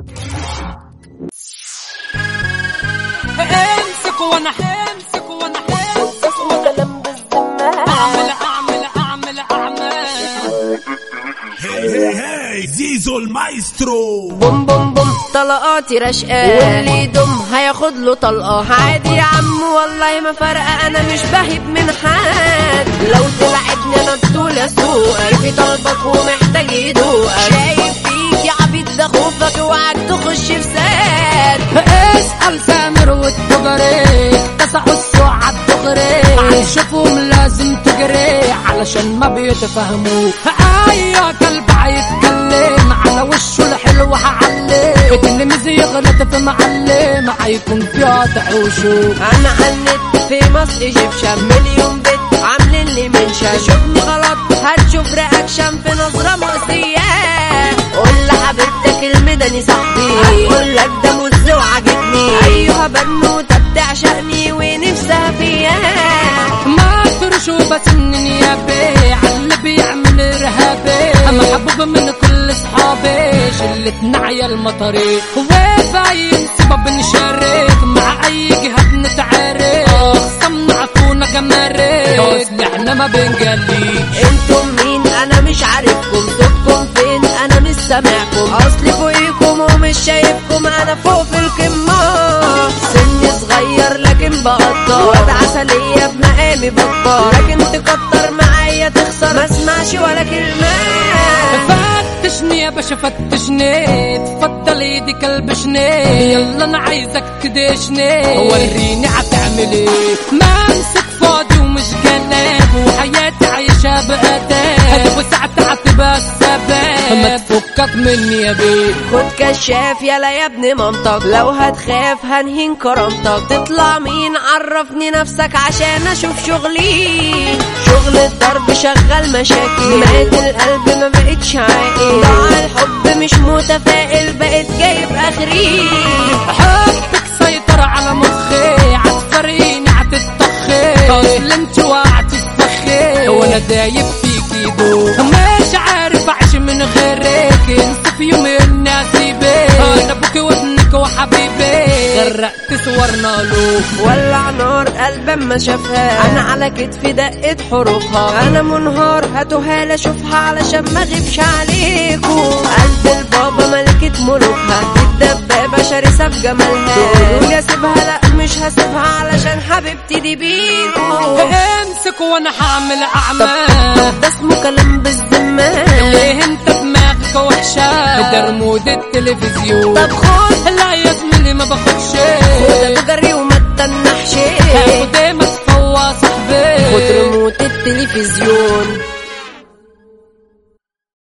امسك وانا امسك وانا اسمه كلام بالذمة اعمل اعمل اعمل اعمل هي هي هي زيزو المايسترو بوم بوم بوم طلقاتي رشقة واللي يدم هياخد له طلقة عادي يا عم والله ما فارقة انا مش بهب من حد لو تلعبني انا بطول اسوقك في طلبك ومحتاج يدوقك شايف فيك يا عبيط ده خوفك اوعك تخش في ساد اسأل سامر والتجري كسحوا السوق عالدغري شوفهم لازم تجري علشان ما بيتفهموا ايوه كلب هيتكلم على وشه الحلو هعلم بتلميذ يغلط في معلم هيكون في قطع وشوك انا على النت في مصر ايجيبشن مليون بت عاملين لي منشن شوفني غلط هتشوف رياكشن في نظرة مؤذية قول لحبيبتك المدني صاحبي هقول لك ده مز وعجبني ايوه بنوتة بتعشقني ونفسها فيا ما ترشوا بس انني يا بيه على اللي بيعمل ارهابي محبوب من كل اصحابي شلتنا عيال مطري وباين سبب نشارك مع اي جهه بنتعارك خصمنا عفونا جمارك اصل احنا ما بنجليش انتم مين انا مش عارفكم صوتكم فين انا مش سامعكم اصلي فوقيكم ومش شايفكم انا فوق في القمة سني صغير لكن بقدر واد عسلية بمقامي بكبر لكن تكتر معايا تخسر ما اسمعش ولا كلمة فتشني يا باشا فتشني تفضل ايدي كلبشني يلا انا عايزك تدشني وريني هتعمل ايه ما امسك فاضي ومش جناب وحياتي عايشها بأداب وساعات هتبقى السبب ما تفكك مني يا بيه خد كشاف يلا يا ابن منطق لو هتخاف هنهين كرامتك تطلع مين عرفني نفسك عشان اشوف شغلي شغل الضرب شغال مشاكل مات القلب ما بقتش عاقل ضاع الحب مش متفائل بقيت جايب اخري حبك سيطر على مخي عتفرقيني عتتطخي اصل انت وقعتي في فخي وانا دايب فيكي دو مش عارف اعيش من غيرك انت في يوم الناس بيك انا ابوك وابنك وحبيبي غرقت صورنا له ولع نار قلب ما شافها انا على كتفي دقت حروفها انا منهار هاتوها لا اشوفها علشان ما اغيبش عليكم قلب البابا ملكة ملوكها الدبابة شرسة في جمالها تقولوا لي اسيبها لا مش هسيبها علشان حبيبتي دي بيكو امسك وانا هعمل اعمال ده اسمه كلام بالذمة ليه انت دماغك وحشة درمود التلفزيون طب خد لا يا زميلي ما باخدش خد تجري وما تتنحش هاخد ايه ما تفوى صاحبي خد ريموت التلفزيون